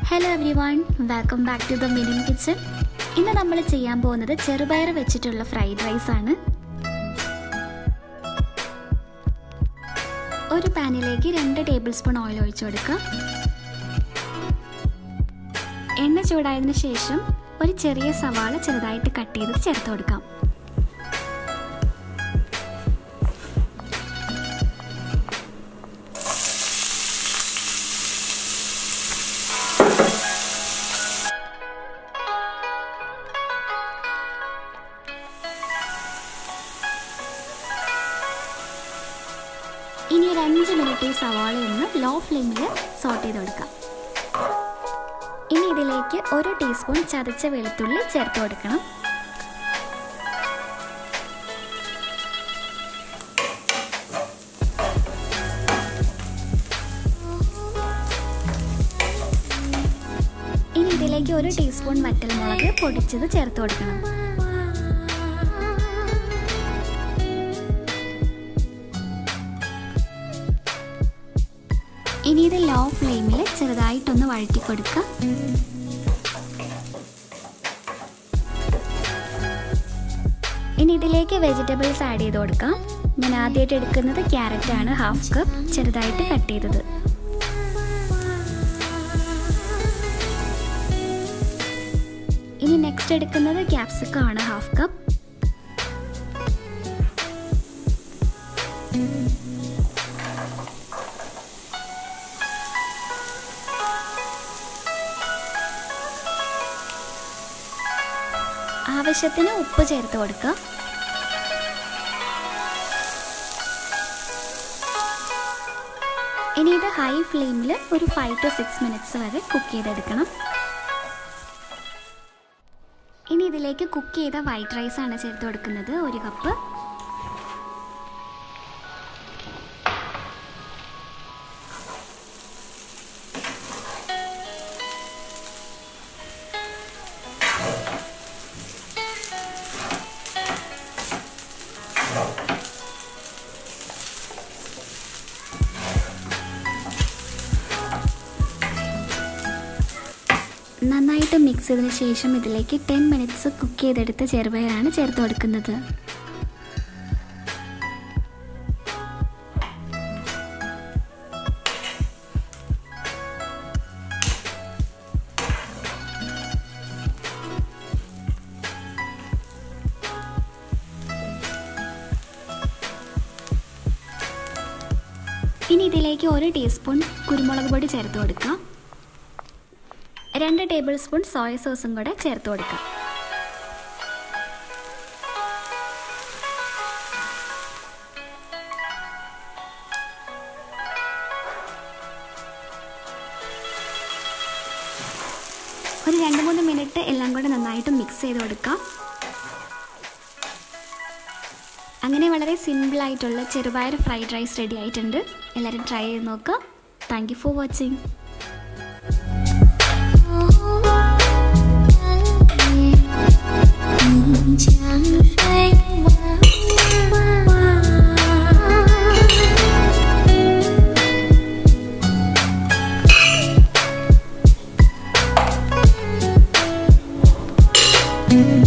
hello everyone welcome back to the മിനിൻ kitchen ഇന്ന് നമ്മൾ ചെയ്യാൻ പോകുന്നത് ചെറുപയർ വെച്ചിട്ടുള്ള ഫ്രൈഡ് റൈസ് ആണ് ഒരു പാനിലേക്ക് രണ്ട് ടേബിൾ സ്പൂൺ ഓയിൽ ഒഴിച്ചു കൊടുക്കുക എണ്ണ ചൂടായതിനു ശേഷം ഒരു ചെറിയ സവാള ചെറുതായിട്ട് കട്ട് ചെയ്ത് ചേർത്ത് കൊടുക്കാം ഇനി ഒരു അഞ്ച് മിനിറ്റ് ഈ സവാള ഒന്ന് ലോ ഫ്ലെയിമിൽ സോട്ട് ചെയ്ത് കൊടുക്കാം ഇനി ഇതിലേക്ക് ഒരു ടീസ്പൂൺ ചതച്ച വെളുത്തുള്ളി ചേർത്ത് കൊടുക്കണം ഇനി ഇതിലേക്ക് ഒരു ടീസ്പൂൺ വറ്റൽമുളക് പൊടിച്ചത് ചേർത്ത് കൊടുക്കണം ഇനി ഇത് ലോ ഫ്ലെയിമിൽ ചെറുതായിട്ടൊന്ന് വഴറ്റി കൊടുക്കുക ഇനി ഇതിലേക്ക് വെജിറ്റബിൾസ് ആഡ് ചെയ്ത് കൊടുക്കാം ഞാൻ ആദ്യമായിട്ട് എടുക്കുന്നത് ക്യാരറ്റ് ആണ് ഹാഫ് കപ്പ് ചെറുതായിട്ട് കട്ട് ചെയ്തത് ഇനി നെക്സ്റ്റ് എടുക്കുന്നത് ക്യാപ്സിക്കം ആണ് ഹാഫ് കപ്പ് ആവശ്യത്തിന് ഉപ്പ് ചേർത്ത് കൊടുക്കുക ഇനി ഇത് ഹൈ ഫ്ലെയിമിൽ ഒരു ഫൈവ് ടു സിക്സ് മിനിറ്റ്സ് വരെ കുക്ക് ചെയ്തെടുക്കണം ഇനി ഇതിലേക്ക് കുക്ക് ചെയ്ത വൈറ്റ് റൈസ് ആണ് ചേർത്ത് കൊടുക്കുന്നത് ഒരു കപ്പ് നന്നായിട്ട് മിക്സ് ചെയ്തതിന് ശേഷം ഇതിലേക്ക് ടെൻ മിനിറ്റ്സ് കുക്ക് ചെയ്തെടുത്ത ചെറുപയറാണ് ചേർത്ത് കൊടുക്കുന്നത് ഇനി ഇതിലേക്ക് ഒരു ടീസ്പൂൺ കുരുമുളക് പൊടി ചേർത്ത് കൊടുക്കാം രണ്ട് ടേബിൾ സ്പൂൺ സോയ സോസും കൂടെ ചേർത്ത് കൊടുക്കാം ഒരു രണ്ട് മൂന്ന് മിനിറ്റ് എല്ലാം കൂടെ നന്നായിട്ട് മിക്സ് ചെയ്ത് കൊടുക്കാം അങ്ങനെ വളരെ സിമ്പിൾ ആയിട്ടുള്ള ചെറുപയർ ഫ്രൈഡ് റൈസ് റെഡി ആയിട്ടുണ്ട് എല്ലാവരും ട്രൈ ചെയ്ത് നോക്കുക thank you for watching thank you